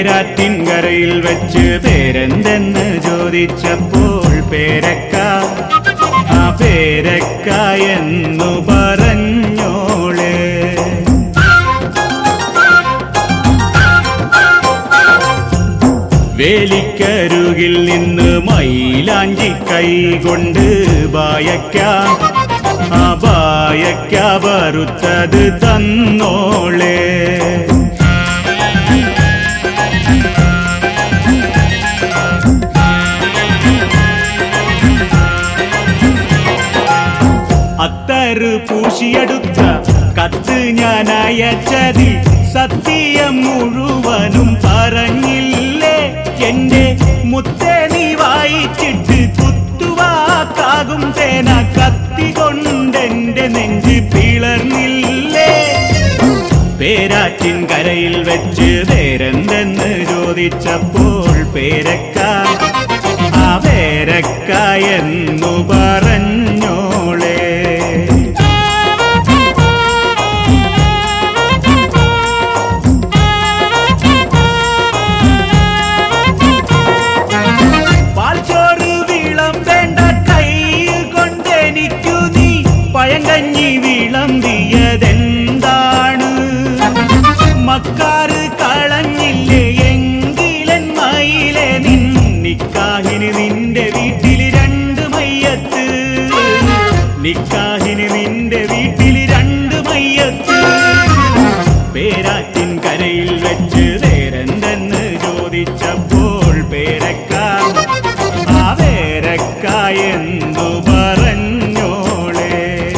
പേരാറ്റിൻകരയിൽ വെച്ച് പേരെന്തെന്ന് ചോദിച്ചപ്പോൾ പേരക്ക ആ പേരക്ക എന്നു പറഞ്ഞോളെ വേലിക്കരുകിൽ നിന്ന് മൈലാഞ്ചി കൈ കൊണ്ട് ബായക്ക ആ ബായക്ക വറുത്തത് തന്നോളെ അത്തറ് പൂശിയെടുത്ത കത്ത് ഞാൻ അയച്ചതിൽ സത്യം മുഴുവനും പറഞ്ഞില്ലേ എന്റെ മുത്തേ നീ വായിച്ചിട്ട് കുത്തുവാക്കാകും തേന കത്തി കൊണ്ടെന്റെ നെഞ്ച് പിളർന്നില്ലേ പേരാറ്റിൻ കരയിൽ വെച്ച് പേരെന്തെന്ന് ചോദിച്ചപ്പോൾ പേരക്ക ആ പേരക്ക എന്നു പറഞ്ഞോളേ പാൽച്ചോറ് വിളമ്പേണ്ട കൈ കൊണ്ടെനിക്കു നീ പഴങ്കഞ്ഞി വിളമ്പിയതെന്താണ് മക്കാറ് കളഞ്ഞില്ലേ എങ്കിലൻ മയിലെ നിന്നിക്കാഹിന് നിന്റെ വീട്ടിൽ രണ്ട് മയ്യത്ത് നിക്കാഹിന് നിന്റെ വീട്ടിൽ രണ്ട് മയ്യത്ത് പേരാറ്റിൻ കരയിൽ വെച്ച് പേരെന്തെന്ന് ചോദിച്ചപ്പോൾ പേരക്ക ആ പേരക്ക എന്തു പറഞ്ഞോളേ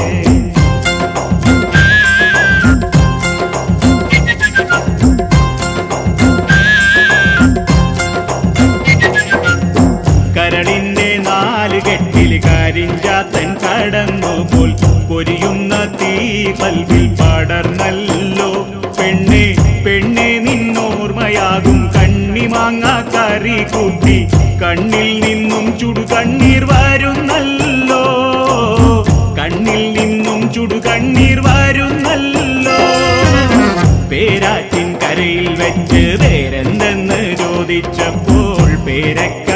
കരളിന്റെ നാല് കെട്ടിൽ കരിഞ്ചാത്തൻ കടന്നു പോൽ പൊരിയുന്ന തീ കൽവിൽ പടർന്നല്ലോ പെണ്ണെ പെണ്ണെ നിന്നോർമ്മയാകും കണ്ണിമാങ്ങ കറി കൂട്ടി കണ്ണിൽ നിന്നും ചുടു കണ്ണീർ വരുന്നല്ലോ കണ്ണിൽ നിന്നും ചുടു കണ്ണീർ വരുന്നല്ലോ പേരാറ്റിൻ കരയിൽ വെച്ച് പേരെന്തെന്ന് ചോദിച്ചപ്പോൾ പേരക്ക